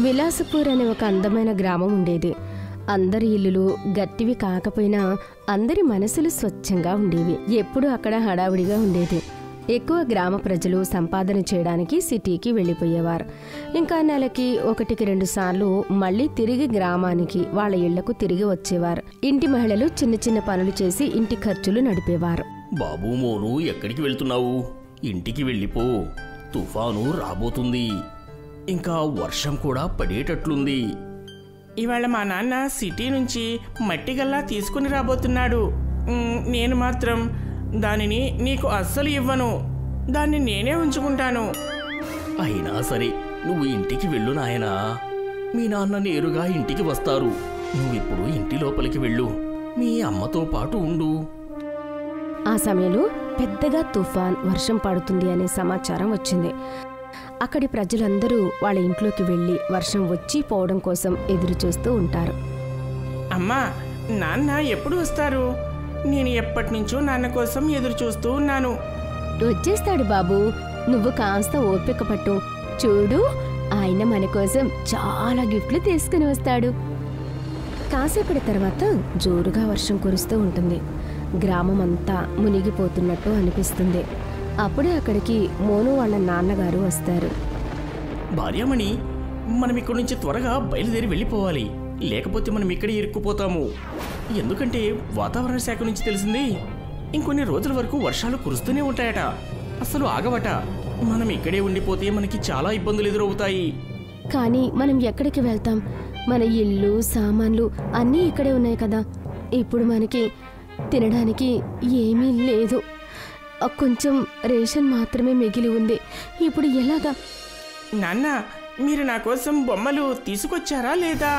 విలాసపూర్ అనే ఒక అందమైన గ్రామం ఉండేది అందరి ఇల్లులు గట్టివి కాకపోయినా అందరి మనసులు స్వచ్ఛంగా ఉండేవి ఎప్పుడూ అక్కడ హడావిడిగా ఉండేది ఎక్కువ గ్రామ ప్రజలు సంపాదన చేయడానికి సిటీకి వెళ్ళిపోయేవారు ఇంకా నెలకి ఒకటికి రెండు సార్లు మళ్ళీ తిరిగి గ్రామానికి వాళ్ళ ఇళ్లకు తిరిగి వచ్చేవారు ఇంటి మహిళలు చిన్న చిన్న పనులు చేసి ఇంటి ఖర్చులు నడిపేవారు బాబు మోను ఎక్కడికి వెళ్తున్నావు ఇంటికి వెళ్ళిపో తుఫాను రాబోతుంది ఇంకా వర్షం కూడా పడేటట్లుంది ఇవాళ మా నాన్న సిటీ నుంచి మట్టి గల్లా తీసుకుని రాబోతున్నాడు మ్, నేను మాత్రం దానిని నీకు అస్సలు ఇవ్వను దాన్ని నేనే ఉంచుకుంటాను అయినా సరే నువ్వు ఇంటికి వెళ్ళు నాయనా మీ నాన్న నేరుగా ఇంటికి వస్తారు నువ్విప్పుడు ఇంటి లోపలికి వెళ్ళు మీ అమ్మతో పాటు ఉండు ఆ సమయంలో పెద్దగా తుఫాన్ వర్షం పడుతుంది అనే సమాచారం వచ్చింది అక్కడి ప్రజలందరూ వాళ్ళ ఇంట్లోకి వెళ్ళి వర్షం వచ్చి పోవడం కోసం ఎదురు చూస్తూ ఉంటారు అమ్మా నాన్న ఎప్పుడు వస్తారు నేను ఎప్పటి నుంచో నాన్న కోసం ఎదురు చూస్తూ ఉన్నాను వచ్చేస్తాడు బాబు నువ్వు కాస్త ఓపిక పట్టు చూడు ఆయన మన కోసం చాలా గిఫ్ట్లు తీసుకుని వస్తాడు కాసేపటి తర్వాత జోరుగా వర్షం కురుస్తూ ఉంటుంది గ్రామం అంతా మునిగిపోతున్నట్టు అనిపిస్తుంది అప్పుడే అక్కడికి మోను వాళ్ళ నాన్నగారు వస్తారు భార్యామణి మనం ఇక్కడి నుంచి త్వరగా బయలుదేరి వెళ్ళిపోవాలి లేకపోతే మనం ఇక్కడే ఇరుక్కుపోతాము ఎందుకంటే వాతావరణ శాఖ నుంచి తెలిసింది ఇంకొన్ని రోజుల వరకు వర్షాలు కురుస్తూనే ఉంటాయట అసలు ఆగవట మనం ఇక్కడే ఉండిపోతే మనకి చాలా ఇబ్బందులు ఎదురవుతాయి కానీ మనం ఎక్కడికి వెళ్తాం మన ఇల్లు సామాన్లు అన్నీ ఇక్కడే ఉన్నాయి కదా ఇప్పుడు మనకి తినడానికి ఏమీ లేదు ఆ కొంచెం రేషన్ మాత్రమే మిగిలి ఉంది ఇప్పుడు ఎలాగా నాన్న మీరు నా కోసం బొమ్మలు తీసుకొచ్చారా లేదా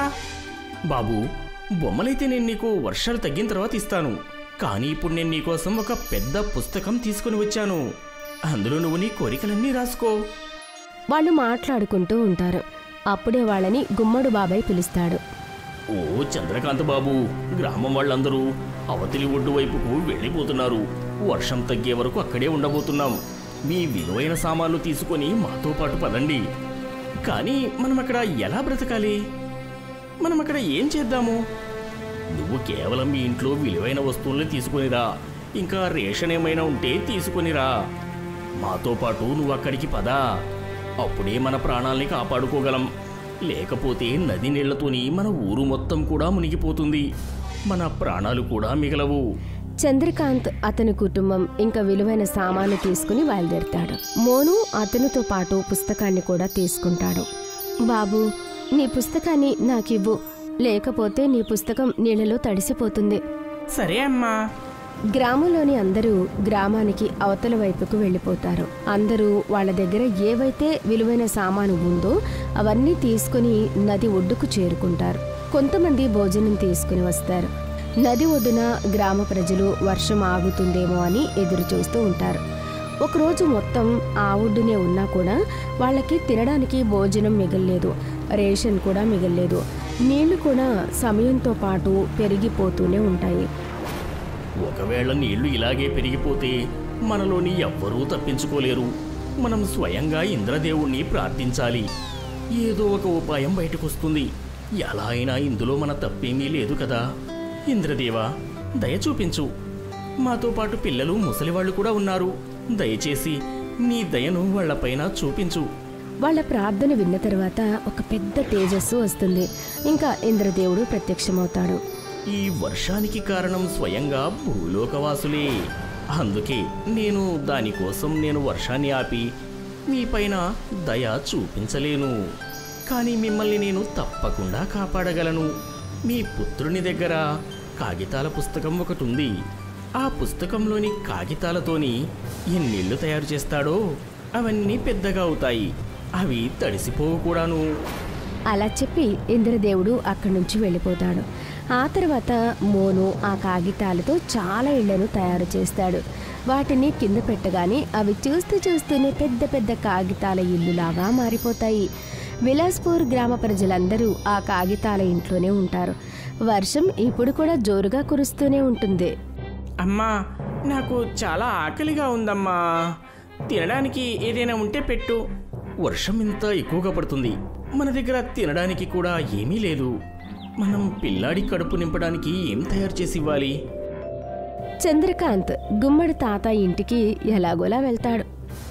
బాబు బొమ్మలైతే నేను నీకు వర్షాలు తగ్గిన తర్వాత ఇస్తాను కానీ ఇప్పుడు నేను నీకోసం ఒక పెద్ద పుస్తకం తీసుకుని వచ్చాను అందులో నువ్వు నీ కోరికలన్నీ రాసుకో వాళ్ళు మాట్లాడుకుంటూ ఉంటారు అప్పుడే వాళ్ళని గుమ్మడు బాబాయ్ పిలుస్తాడు ఓ చంద్రకాంత్ బాబు గ్రామం వాళ్ళందరూ అవతలి ఒడ్డు వైపుకు వెళ్ళిపోతున్నారు వర్షం తగ్గే వరకు అక్కడే ఉండబోతున్నాం మీ విలువైన సామాన్లు తీసుకొని మాతో పాటు పదండి కానీ మనం అక్కడ ఎలా బ్రతకాలి మనం అక్కడ ఏం చేద్దాము నువ్వు కేవలం మీ ఇంట్లో విలువైన వస్తువుల్ని తీసుకొనిరా ఇంకా రేషన్ ఏమైనా ఉంటే తీసుకొనిరా మాతో పాటు నువ్వు అక్కడికి పదా అప్పుడే మన ప్రాణాల్ని కాపాడుకోగలం లేకపోతే నది నీళ్లతోని మన ఊరు మొత్తం కూడా మునిగిపోతుంది మన ప్రాణాలు కూడా మిగలవు చంద్రకాంత్ అతని కుటుంబం ఇంకా విలువైన సామాను తీసుకుని బయలుదేరుతాడు మోను అతనితో పాటు పుస్తకాన్ని కూడా తీసుకుంటాడు బాబు నీ పుస్తకాన్ని నాకివ్వు లేకపోతే నీ పుస్తకం నీళ్ళలో తడిసిపోతుంది సరే అమ్మా గ్రామంలోని అందరూ గ్రామానికి అవతల వైపుకు వెళ్ళిపోతారు అందరూ వాళ్ళ దగ్గర ఏవైతే విలువైన సామాను ఉందో అవన్నీ తీసుకుని నది ఒడ్డుకు చేరుకుంటారు కొంతమంది భోజనం తీసుకుని వస్తారు నది ఒడ్డున గ్రామ ప్రజలు వర్షం ఆగుతుందేమో అని ఎదురు చూస్తూ ఉంటారు ఒకరోజు మొత్తం ఆ ఒడ్డునే ఉన్నా కూడా వాళ్ళకి తినడానికి భోజనం మిగల్లేదు రేషన్ కూడా మిగల్లేదు నీళ్లు కూడా సమయంతో పాటు పెరిగిపోతూనే ఉంటాయి ఒకవేళ నీళ్లు ఇలాగే పెరిగిపోతే మనలోని ఎవ్వరూ తప్పించుకోలేరు మనం స్వయంగా ఇంద్రదేవుణ్ణి ప్రార్థించాలి ఏదో ఒక ఉపాయం బయటకొస్తుంది ఎలా అయినా ఇందులో మన తప్పేమీ లేదు కదా ఇంద్రదేవా దయ చూపించు మాతో పాటు పిల్లలు ముసలివాళ్ళు కూడా ఉన్నారు దయచేసి నీ దయను వాళ్ళపైన చూపించు వాళ్ళ ప్రార్థన విన్న తర్వాత ఒక పెద్ద తేజస్సు వస్తుంది ఇంకా ఇంద్రదేవుడు ప్రత్యక్షమవుతాడు ఈ వర్షానికి కారణం స్వయంగా భూలోకవాసులే అందుకే నేను దానికోసం నేను వర్షాన్ని ఆపి మీపైన దయ చూపించలేను కానీ మిమ్మల్ని నేను తప్పకుండా కాపాడగలను మీ పుత్రుని దగ్గర కాగితాల పుస్తకం ఒకటి ఉంది ఆ పుస్తకంలోని కాగితాలతోని ఎన్నిళ్ళు తయారు చేస్తాడో అవన్నీ పెద్దగా అవుతాయి అవి తడిసిపోవు కూడాను అలా చెప్పి ఇంద్రదేవుడు అక్కడి నుంచి వెళ్ళిపోతాడు ఆ తర్వాత మోను ఆ కాగితాలతో చాలా ఇళ్లను తయారు చేస్తాడు వాటిని కింద పెట్టగానే అవి చూస్తూ చూస్తూనే పెద్ద పెద్ద కాగితాల ఇల్లులాగా మారిపోతాయి విలాస్పూర్ గ్రామ ప్రజలందరూ ఆ కాగితాల ఇంట్లోనే ఉంటారు వర్షం ఇప్పుడు కూడా జోరుగా కురుస్తూనే ఉంటుంది అమ్మా నాకు చాలా ఆకలిగా ఉందమ్మా తినడానికి ఏదైనా ఉంటే పెట్టు వర్షం ఇంత ఎక్కువగా పడుతుంది మన దగ్గర తినడానికి కూడా ఏమీ లేదు మనం పిల్లాడి కడుపు నింపడానికి ఏం తయారు చేసి ఇవ్వాలి చంద్రకాంత్ గుమ్మడి తాత ఇంటికి ఎలాగోలా వెళ్తాడు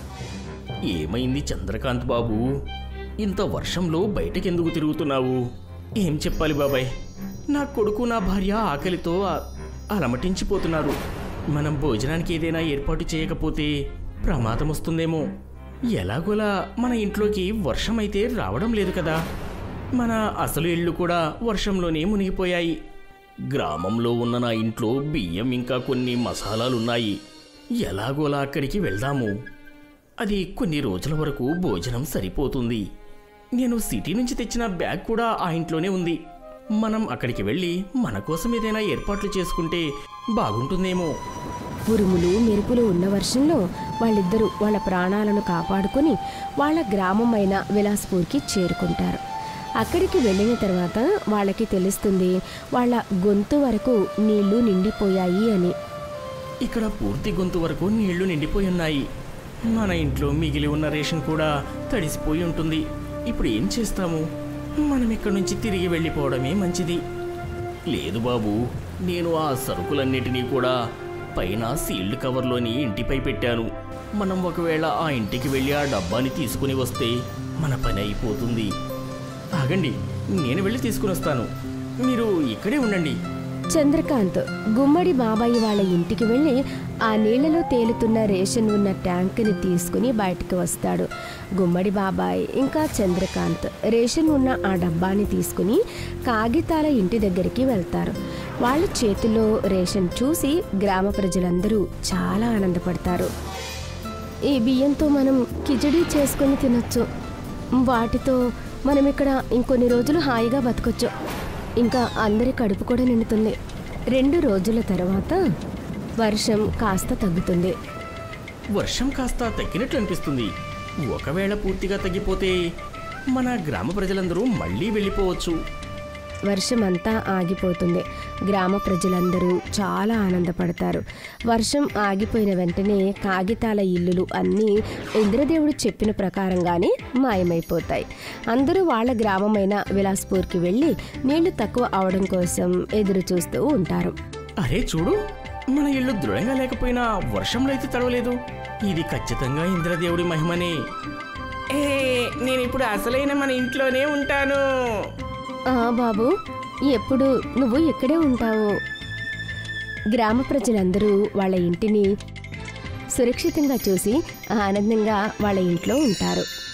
ఏమైంది చంద్రకాంత్ బాబు ఇంత వర్షంలో బయటకెందుకు తిరుగుతున్నావు ఏం చెప్పాలి బాబాయ్ నా కొడుకు నా భార్య ఆకలితో ఆ- అలమటించిపోతున్నారు మనం భోజనానికి ఏదైనా ఏర్పాటు చేయకపోతే ప్రమాదం వస్తుందేమో ఎలాగోలా మన ఇంట్లోకి వర్షం అయితే రావడం లేదు కదా మన అసలు ఇళ్ళు కూడా వర్షంలోనే మునిగిపోయాయి గ్రామంలో ఉన్న నా ఇంట్లో బియ్యం ఇంకా కొన్ని మసాలాలున్నాయి ఎలాగోలా అక్కడికి వెళ్దాము అది కొన్ని రోజుల వరకు భోజనం సరిపోతుంది నేను సిటీ నుంచి తెచ్చిన బ్యాగ్ కూడా ఆ ఇంట్లోనే ఉంది మనం అక్కడికి వెళ్ళి మన కోసం ఏదైనా ఏర్పాట్లు చేసుకుంటే బాగుంటుందేమో ఉరుములు మెరుపులు ఉన్న వర్షంలో వాళ్ళిద్దరూ వాళ్ళ ప్రాణాలను కాపాడుకొని వాళ్ళ గ్రామమైన విలాస్పూర్కి చేరుకుంటారు అక్కడికి వెళ్ళిన తర్వాత వాళ్ళకి తెలుస్తుంది వాళ్ళ గొంతు వరకు నీళ్లు నిండిపోయాయి అని ఇక్కడ పూర్తి గొంతు వరకు నీళ్లు నిండిపోయి ఉన్నాయి మన ఇంట్లో మిగిలి ఉన్న రేషన్ కూడా తడిసిపోయి ఉంటుంది ఇప్పుడు ఏం చేస్తాము మనం ఇక్కడి నుంచి తిరిగి వెళ్ళిపోవడమే మంచిది లేదు బాబు నేను ఆ సరుకులన్నిటినీ కూడా పైన సీల్డ్ కవర్లోని ఇంటిపై పెట్టాను మనం ఒకవేళ ఆ ఇంటికి వెళ్ళి ఆ డబ్బాని తీసుకుని వస్తే మన పని అయిపోతుంది ఆగండి నేను వెళ్ళి తీసుకుని వస్తాను మీరు ఇక్కడే ఉండండి చంద్రకాంత్ గుమ్మడి బాబాయి వాళ్ళ ఇంటికి వెళ్ళి ఆ నీళ్లలో తేలుతున్న రేషన్ ఉన్న ట్యాంకుని తీసుకుని బయటకు వస్తాడు గుమ్మడి బాబాయ్ ఇంకా చంద్రకాంత్ రేషన్ ఉన్న ఆ డబ్బాని తీసుకుని కాగితాల ఇంటి దగ్గరికి వెళ్తారు వాళ్ళ చేతిలో రేషన్ చూసి గ్రామ ప్రజలందరూ చాలా ఆనందపడతారు ఈ బియ్యంతో మనం కిచడీ చేసుకొని తినొచ్చు వాటితో మనం ఇక్కడ ఇంకొన్ని రోజులు హాయిగా బతకొచ్చు ఇంకా అందరి కడుపు కూడా నిండుతుంది రెండు రోజుల తర్వాత వర్షం కాస్త తగ్గుతుంది వర్షం కాస్త తగ్గినట్లు అనిపిస్తుంది ఒకవేళ పూర్తిగా తగ్గిపోతే మన గ్రామ ప్రజలందరూ మళ్ళీ వెళ్ళిపోవచ్చు వర్షం అంతా ఆగిపోతుంది గ్రామ ప్రజలందరూ చాలా ఆనందపడతారు వర్షం ఆగిపోయిన వెంటనే కాగితాల ఇల్లులు అన్నీ ఇంద్రదేవుడు చెప్పిన ప్రకారంగానే మాయమైపోతాయి అందరూ వాళ్ళ గ్రామమైన విలాస్పూర్కి వెళ్ళి నీళ్లు తక్కువ అవడం కోసం ఎదురు చూస్తూ ఉంటారు అరే చూడు మన ఇల్లు దృఢంగా లేకపోయినా వర్షంలో అయితే తడవలేదు ఇది ఖచ్చితంగా ఇంద్రదేవుడి మహిమనే ఏ నేను ఇప్పుడు అసలైన మన ఇంట్లోనే ఉంటాను ఆ బాబు ఎప్పుడు నువ్వు ఇక్కడే ఉంటావు గ్రామ ప్రజలందరూ వాళ్ళ ఇంటిని సురక్షితంగా చూసి ఆనందంగా వాళ్ళ ఇంట్లో ఉంటారు